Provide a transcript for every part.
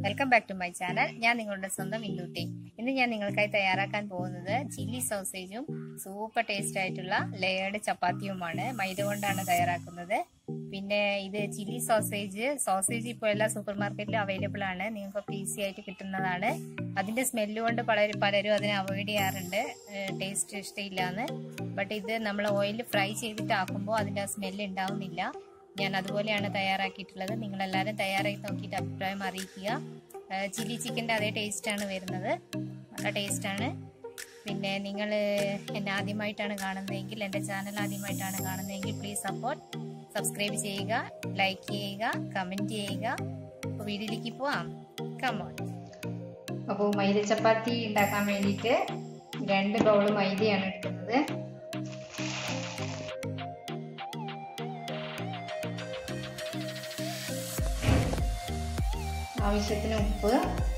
welcome back to my channel ഞാൻ നിങ്ങളുടെ സ്വന്തം ഇന്ദുട്ടി ഇന്ന് ഞാൻ നിങ്ങൾക്കായി തയ്യാറാക്കാൻ പോകുന്നത് ചില്ലി സോസേജും സൂപ്പർ ടേസ്റ്റ് ആയിട്ടുള്ള ലെയേർഡ് ചപ്പാത്തിയുമാണ് മൈദ കൊണ്ടാണ് തയ്യാറാക്കുന്നത് പിന്നെ ഇത് ചില്ലി സോസേജ് സോസേജ് ഇപ്പോൾ എല്ലാ സൂപ്പർ മാർക്കറ്റിലും അവൈലബിൾ ആണ് നിങ്ങൾക്ക് ഈസി ആയിട്ട് കിട്ടുന്നതാണ് അതിന്റെ സ്മെല്ല് കൊണ്ട് പലരും പലരും അതിനെ അവോയ്ഡ് ചെയ്യാറുണ്ട് ടേസ്റ്റ് ഇഷ്ടമില്ലാന്ന് ബട്ട് ഇത് നമ്മൾ ഓയിൽ ഫ്രൈ ചെയ്തിട്ട് ആക്കുമ്പോൾ അതിന്റെ ആ സ്മെല്ല് ഉണ്ടാവുന്നില്ല ഞാൻ അതുപോലെയാണ് തയ്യാറാക്കിയിട്ടുള്ളത് നിങ്ങളെല്ലാവരും തയ്യാറാക്കി നോക്കിയിട്ട് അഭിപ്രായം അറിയിക്കുക ചില്ലി ചിക്കൻ്റെ അതേ ടേസ്റ്റാണ് വരുന്നത് നല്ല ടേസ്റ്റാണ് പിന്നെ നിങ്ങൾ എന്നെ ആദ്യമായിട്ടാണ് കാണുന്നതെങ്കിൽ എൻ്റെ ചാനൽ ആദ്യമായിട്ടാണ് കാണുന്നതെങ്കിൽ പ്ലീസ് സപ്പോർട്ട് സബ്സ്ക്രൈബ് ചെയ്യുക ലൈക്ക് ചെയ്യുക കമൻറ്റ് ചെയ്യുക അപ്പോൾ വീഡിയോയിലേക്ക് പോവാം കമോൺ അപ്പോൾ മൈദ ചപ്പാത്തി ഉണ്ടാക്കാൻ വേണ്ടിയിട്ട് രണ്ട് ബൗൾ മൈദയാണ് എടുക്കുന്നത് ആവശ്യത്തിന് ഉപ്പ്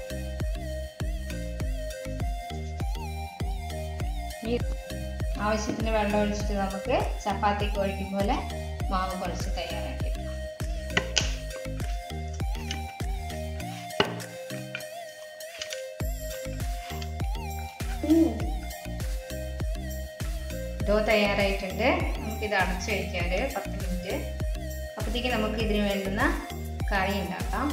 ഈ ആവശ്യത്തിന് വെള്ളം ഒഴിച്ചിട്ട് നമുക്ക് ചപ്പാത്തിക്ക് ഒഴിക്കും പോലെ മാവ് കുഴച്ച് തയ്യാറാക്കി ഡോ തയ്യാറായിട്ടുണ്ട് നമുക്കിത് അടച്ചു വയ്ക്കാം ഒരു പത്ത് മിനിറ്റ് അപ്പോഴത്തേക്ക് നമുക്ക് ഇതിന് വേണ്ടുന്ന കറി ഉണ്ടാക്കാം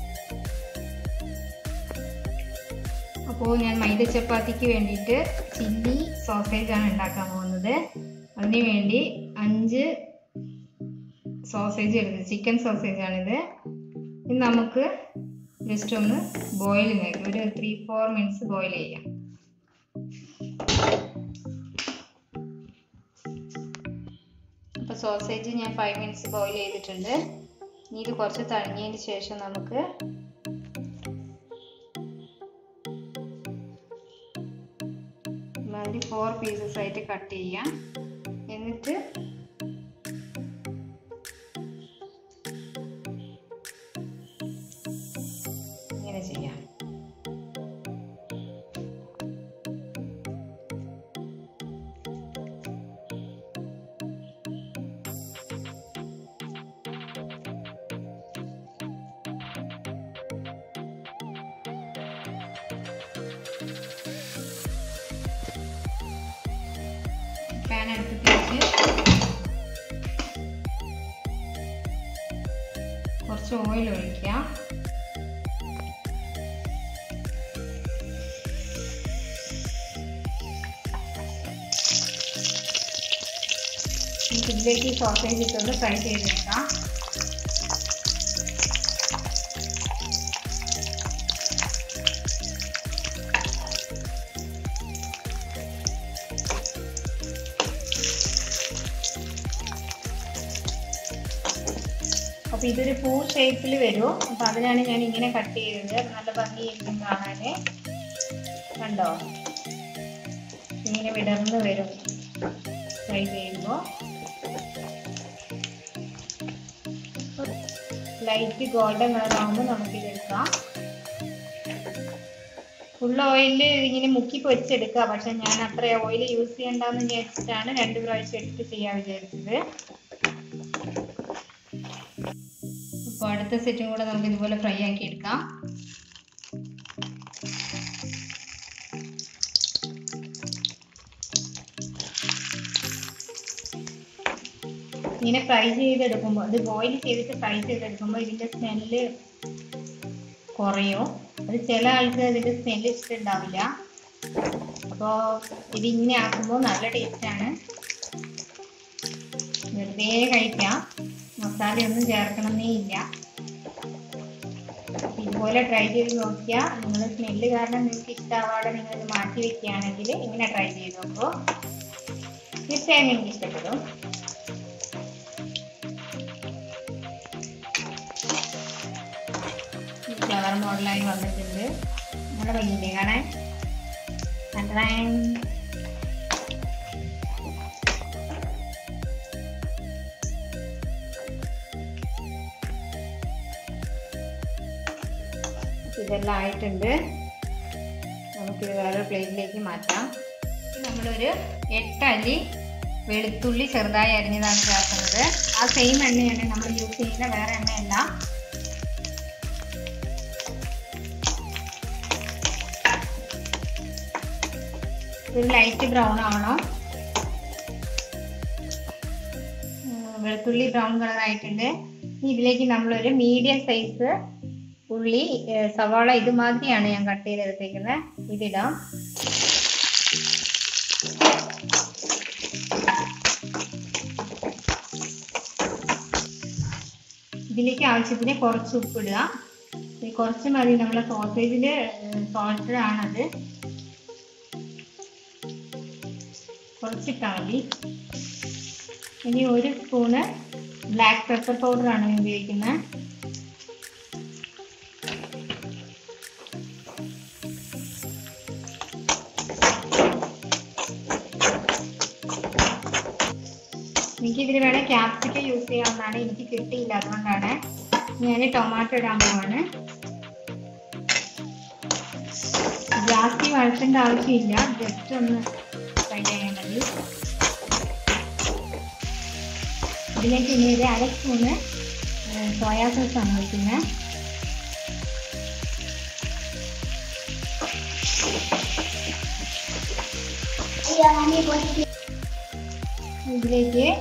അപ്പോൾ ഞാൻ മൈദ ചപ്പാത്തിക്ക് വേണ്ടിയിട്ട് ചില്ലി സോസേജാണ് ഉണ്ടാക്കാൻ പോകുന്നത് അതിന് വേണ്ടി അഞ്ച് സോസേജ് എടുത്തത് ചിക്കൻ സോസേജാണിത് ഇത് നമുക്ക് ജസ്റ്റ് ഒന്ന് ബോയിൽ ചെയ്യാം ഒരു ത്രീ ഫോർ മിനിറ്റ്സ് ബോയിൽ ചെയ്യാം അപ്പോൾ സോസേജ് ഞാൻ ഫൈവ് മിനിറ്റ്സ് ബോയിൽ ചെയ്തിട്ടുണ്ട് ഇനി ഇത് കുറച്ച് തണിഞ്ഞതിന് ശേഷം നമുക്ക് മാതിരി ഫോർ പീസസ് ആയിട്ട് കട്ട് ചെയ്യാം എന്നിട്ട് ഇങ്ങനെ ചെയ്യാം പാൻ അടുപ്പത്ത് വെച്ച് കുറച്ച് ഓയിൽ ഒഴിക്കാം ഇതിലേക്ക് സോസേജ് ഇട്ടൊന്ന് ഫ്രൈ ചെയ്തെടുക്കാം അപ്പോൾ ഇതൊരു പൂ ഷേപ്പിൽ വരും അപ്പോൾ അതിനാണ് ഞാൻ ഇങ്ങനെ കട്ട് ചെയ്തത് നല്ല ഭംഗിയായിരിക്കും കാണാൻ കണ്ടോ ഇങ്ങനെ വിടർന്ന് വരും ഫ്രൈ ചെയ്യുമ്പോൾ ലൈറ്റ് ഗോൾഡൻ കളർ ആകുമ്പോൾ നമുക്കിത് എടുക്കാം ഫുൾ ഓയിൽ ഇങ്ങനെ മുക്കി പൊരിച്ചെടുക്കുക പക്ഷെ ഞാൻ അത്ര ഓയിൽ യൂസ് ചെയ്യണ്ടെന്ന് വിചാരിച്ചിട്ടാണ് രണ്ട് പ്രാവശ്യം എടുത്ത് ചെയ്യാൻ വിചാരിച്ചത് അപ്പോൾ അടുത്ത സെറ്റും കൂടെ നമുക്ക് ഇതുപോലെ ഫ്രൈ ആക്കി എടുക്കാം ഇങ്ങനെ ഫ്രൈ ചെയ്തെടുക്കുമ്പോൾ ഇത് ബോയിൽ ചെയ്തിട്ട് ഫ്രൈ ചെയ്തെടുക്കുമ്പോൾ ഇതിൻ്റെ സ്മെല്ല് കുറയും അത് ചില ആൾക്ക് ഇതിൻ്റെ സ്മെല്ല് ഇഷ്ടമുണ്ടാവില്ല അപ്പോൾ ഇത് ഇങ്ങനെ ആക്കുമ്പോൾ നല്ല ടേസ്റ്റാണ് വെറുതെ കഴിക്കാം മസാലയൊന്നും ചേർക്കണമെന്നേ ഇല്ല ഇതുപോലെ ട്രൈ ചെയ്ത് നോക്കിയാൽ നിങ്ങൾ സ്മെല്ല് കാരണം നിങ്ങൾക്ക് ഇഷ്ടമാവാതെ നിങ്ങൾ ഇത് മാറ്റി വെക്കുകയാണെങ്കിൽ ഇങ്ങനെ ട്രൈ ചെയ്ത് നോക്കൂ തീർച്ചയായും നിങ്ങൾക്ക് ഇഷ്ടപ്പെടും ഫ്ലവർ മോഡലായി വന്നിട്ടുണ്ട് നല്ല ഭംഗിയില്ലേ കാണാൻ അത്രയും ഇതെല്ലാം ആയിട്ടുണ്ട് നമുക്കിത് വേറെ പ്ലേറ്റിലേക്ക് മാറ്റാം നമ്മളൊരു എട്ടല്ലി വെളുത്തുള്ളി ചെറുതായി അരിഞ്ഞതാണ് ചേർക്കുന്നത് ആ സെയിം എണ്ണയാണ് നമ്മൾ യൂസ് ചെയ്യുന്ന വേറെ എണ്ണയല്ല ഒരു ലൈറ്റ് ബ്രൗൺ ആവണം വെളുത്തുള്ളി ബ്രൗൺ കളർ ആയിട്ടുണ്ട് ഇനി ഇതിലേക്ക് നമ്മളൊരു മീഡിയം സൈസ് ഉള്ളി സവാള ഇതുമാതിരിയാണ് ഞാൻ കട്ട് ചെയ്തെടുത്തേക്കുന്നത് ഇതിടാം ഇതിലേക്ക് ആവശ്യത്തിന് കുറച്ച് ഉപ്പിടുക കുറച്ച് മതി നമ്മളെ സോസേജിൽ സോൾട്ടഡ് ആണത് കുറച്ചിട്ടാൽ മതി ഇനി ഒരു സ്പൂണ് ബ്ലാക്ക് പെപ്പർ പൗഡർ ആണ് ഉപയോഗിക്കുന്നത് എനിക്ക് ഇതിൽ വേണേൽ ക്യാപ്സിക്കം യൂസ് ചെയ്യാവുന്നതാണ് എനിക്ക് കിട്ടിയില്ല അതുകൊണ്ടാണ് ഞാൻ ടൊമാറ്റോ ഇടാൻ പോവാണ് ജാസ്തി വഴറ്റേണ്ട ആവശ്യമില്ല ജസ്റ്റ് ഒന്ന് ഫ്രൈ ചെയ്യാൻ മതി ഇതിലേക്ക് ഇനി ഒരു അര സ്പൂണ് സോയാ സോസ് ആണ് ഒഴിക്കുന്നത് ഇതിലേക്ക്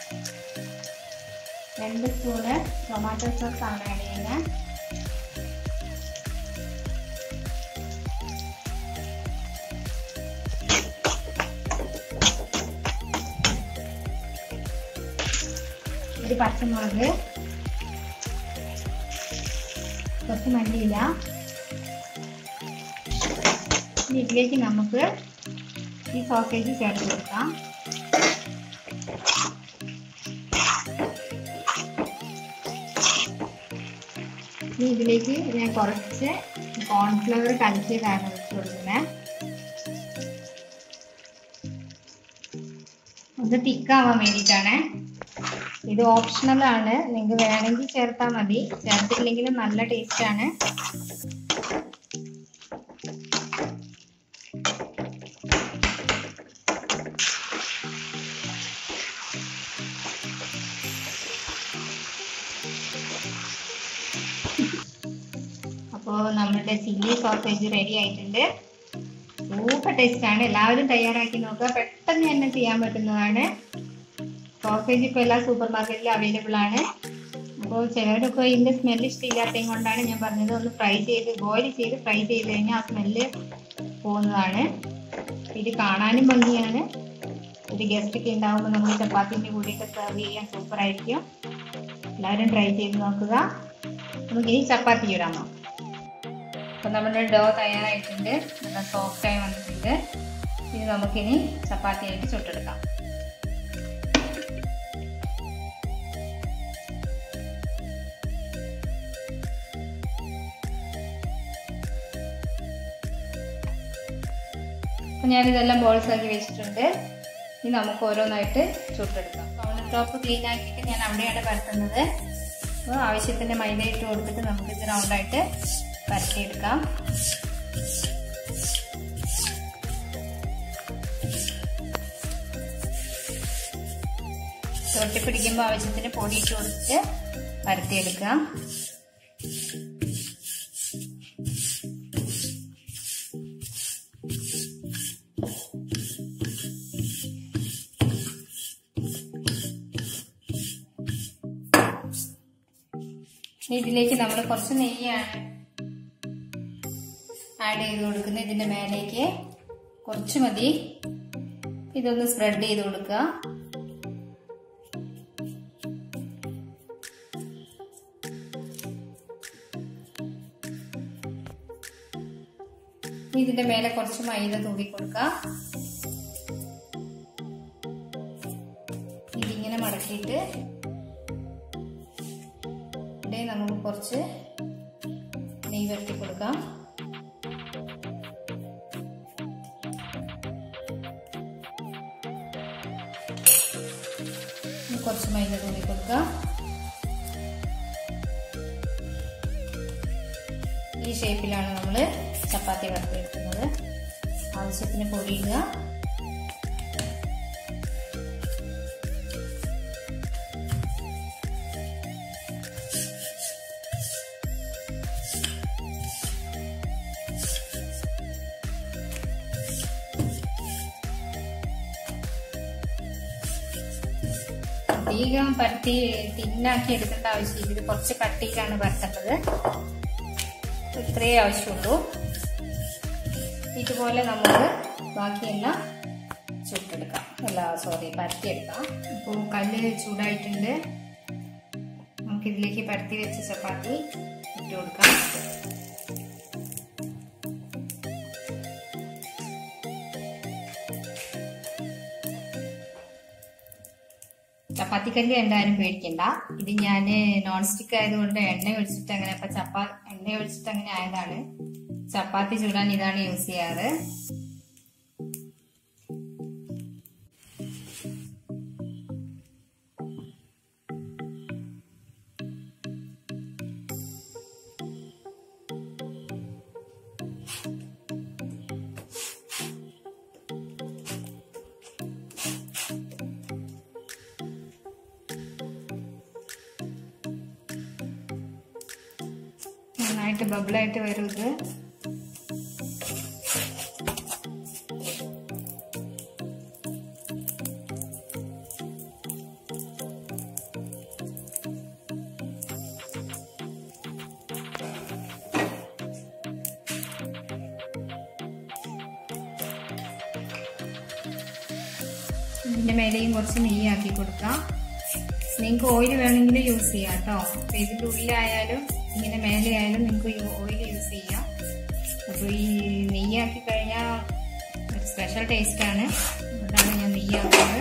രണ്ട് സ്പൂണ് ടൊമാറ്റോ സോസ് ആണ് ആഡ് ചെയ്യുന്നത് ഒരു പച്ചമുളക് കുറച്ച് മല്ലിയില ഇനി ഇതിലേക്ക് നമുക്ക് ഈ സോസേജ് ചേർത്ത് കൊടുക്കാം ഇനി ഇതിലേക്ക് ഞാൻ കുറച്ച് കോൺഫ്ലവർ കലക്കിയതാണ് വെച്ച് കൊടുക്കുന്നത് ഇത് തിക്കാവാൻ വേണ്ടിയിട്ടാണ് ഇത് ഓപ്ഷണൽ ആണ് നിങ്ങൾക്ക് വേണമെങ്കിൽ ചേർത്താൽ മതി ചേർത്തില്ലെങ്കിലും നല്ല ടേസ്റ്റ് ആണ് അപ്പോൾ നമ്മുടെ ചില്ലി സോസേജ് റെഡി ആയിട്ടുണ്ട് സൂപ്പർ ടേസ്റ്റ് ആണ് എല്ലാവരും തയ്യാറാക്കി നോക്കുക പെട്ടെന്ന് തന്നെ ചെയ്യാൻ പറ്റുന്നതാണ് സോസേജ് ഇപ്പോൾ എല്ലാ സൂപ്പർ മാർക്കറ്റിലും അവൈലബിൾ ആണ് അപ്പോൾ ചിലരൊക്കെ ഇതിൻ്റെ സ്മെല്ല് ഇഷ്ടമില്ലാത്തതും കൊണ്ടാണ് ഞാൻ പറഞ്ഞത് ഒന്ന് ഫ്രൈ ചെയ്ത് ബോയിൽ ചെയ്ത് ഫ്രൈ ചെയ്ത് കഴിഞ്ഞാൽ ആ സ്മെല്ല് പോകുന്നതാണ് ഇത് കാണാനും ഭംഗിയാണ് ഒരു ഗസ്റ്റ് ഒക്കെ ഉണ്ടാകുമ്പോൾ നമ്മൾ ചപ്പാത്തിൻ്റെ കൂടെയൊക്കെ സെർവ് ചെയ്യാൻ സൂപ്പർ ആയിരിക്കും എല്ലാവരും ട്രൈ ചെയ്ത് നോക്കുക നമുക്കിനി ചപ്പാത്തി ഇടാമോ അപ്പോൾ നമ്മുടെ ഡോ തയ്യാറായിട്ടുണ്ട് നല്ല സോഫ്റ്റായി വന്നിട്ടുണ്ട് ഇത് നമുക്കിനി ചപ്പാത്തിയായിട്ട് ചുട്ടെടുക്കാം അപ്പം ഞാനിതെല്ലാം ബോൾസ് ആക്കി വെച്ചിട്ടുണ്ട് ഇനി നമുക്ക് ഓരോന്നായിട്ട് ചുട്ടെടുക്കാം കൗണ്ടർ ടോപ്പ് ക്ലീൻ ആക്കിയിട്ട് ഞാൻ അവിടെയാണ് പരത്തുന്നത് അപ്പോൾ ആവശ്യത്തിന് മൈദ ഇട്ട് കൊടുത്തിട്ട് നമുക്ക് ഇത് റൗണ്ടായിട്ട് പരത്തിയെടുക്കാം ചുവട്ടി പിടിക്കുമ്പോൾ ആവശ്യത്തിന് പൊടി ഇട്ട് കൊടുത്തിട്ട് പരത്തിയെടുക്കാം ഇതിലേക്ക് നമ്മൾ കുറച്ച് നെയ്യാണ് ആഡ് ചെയ്ത് കൊടുക്കുന്നത് ഇതിന്റെ മേലേക്ക് കുറച്ച് മതി ഇതൊന്ന് സ്പ്രെഡ് ചെയ്ത് കൊടുക്കുക ഇതിന്റെ മേലെ കുറച്ച് മൈദ തൂടി കൊടുക്കുക ഇതിങ്ങനെ മടക്കിയിട്ട് ഇവിടെ നമുക്ക് കുറച്ച് നെയ്യ് വരട്ടി കൊടുക്കാം കുറച്ച് മൈദ തൂടി കൊടുക്കുക ഈ ഷേപ്പിലാണ് നമ്മൾ ചപ്പാത്തി വറുത്തെടുക്കുന്നത് ആവശ്യത്തിന് പൊടിയിടുക അധികം പരത്തി തിന്നാക്കി എടുക്കേണ്ട ആവശ്യമില്ല ഇത് കുറച്ച് കട്ടിയിലാണ് പരത്തേണ്ടത് ഇത്രയേ ആവശ്യമുള്ളൂ ഇതുപോലെ നമുക്ക് ബാക്കിയെല്ലാം ചുട്ടെടുക്കാം അല്ല സോറി പരത്തിയെടുക്കാം ഇപ്പോൾ കല്ല് ചൂടായിട്ടുണ്ട് നമുക്ക് ഇതിലേക്ക് പരത്തി വെച്ച ചപ്പാത്തി ഇട്ട് കൊടുക്കാം ചപ്പാത്തിക്കല്ല് എന്തായാലും പേടിക്കണ്ട ഇത് ഞാൻ നോൺ സ്റ്റിക്ക് ആയതുകൊണ്ട് എണ്ണ ഒഴിച്ചിട്ട് അങ്ങനെ അപ്പൊ ചപ്പാ എണ്ണ ഒഴിച്ചിട്ട് അങ്ങനെ ആയതാണ് ചപ്പാത്തി ചൂടാൻ ഇതാണ് യൂസ് ചെയ്യാറ് നന്നായിട്ട് ബബിളായിട്ട് വരും ഇത് ഇതിന്റെ മേലെയും കുറച്ച് നെയ്യാക്കി കൊടുക്കാം നിങ്ങൾക്ക് ഓയിൽ വേണമെങ്കിൽ യൂസ് ചെയ്യാം കേട്ടോ അപ്പൊ ഇതിന്റെ ഉള്ളിലായാലും ഇങ്ങനെ മേലെ ആയാലും നിങ്ങൾക്ക് ഈ ഓയിൽ യൂസ് ചെയ്യാം അപ്പോൾ ഈ നെയ്യാക്കി കഴിഞ്ഞാൽ ഒരു സ്പെഷ്യൽ ടേസ്റ്റ് ആണ് അതാണ് ഞാൻ നെയ്യാക്കുന്നത്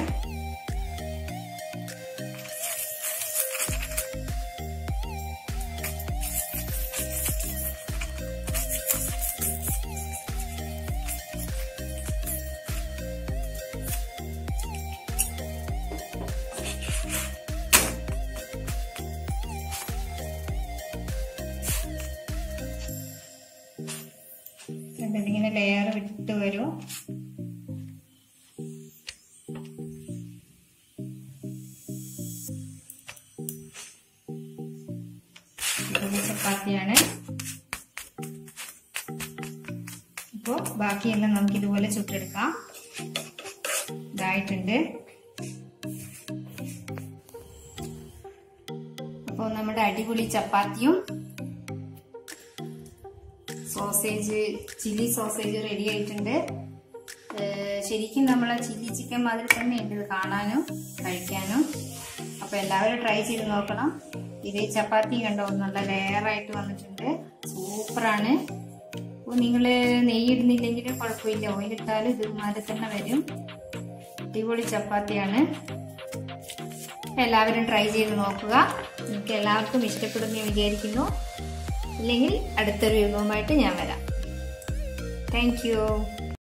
ഇതിങ്ങനെ ലെയർ വിട്ട് വരും ഇതൊരു ചപ്പാത്തിയാണ് ഇപ്പോൾ ബാക്കിയെല്ലാം നമുക്ക് ഇതുപോലെ ചുട്ടെടുക്കാം ഇതായിട്ടുണ്ട് അപ്പോൾ നമ്മുടെ അടിപൊളി ചപ്പാത്തിയും സോസേജ് ചില്ലി സോസേജ് റെഡി ആയിട്ടുണ്ട് ഏഹ് ശരിക്കും നമ്മളെ ചില്ലി ചിക്കൻ മാതിരി തന്നെ ഉണ്ട് ഇത് കാണാനും കഴിക്കാനും അപ്പൊ എല്ലാവരും ട്രൈ ചെയ്ത് നോക്കണം ഇത് ചപ്പാത്തി കണ്ടോ നല്ല ലെയറായിട്ട് വന്നിട്ടുണ്ട് സൂപ്പറാണ് അപ്പോൾ നിങ്ങൾ നെയ്യ് ഇടുന്നില്ലെങ്കിലും കുഴപ്പമില്ല ഓയിലിട്ടാലും ഇതുമാതിരി തന്നെ വരും അടിപൊളി ചപ്പാത്തിയാണ് എല്ലാവരും ട്രൈ ചെയ്ത് നോക്കുക നിങ്ങൾക്ക് എല്ലാവർക്കും ഇഷ്ടപ്പെടുമെന്ന് ഞാൻ വിചാരിക്കുന്നു ഇല്ലെങ്കിൽ അടുത്തൊരു വിഭവമായിട്ട് ഞാൻ വരാം താങ്ക് യു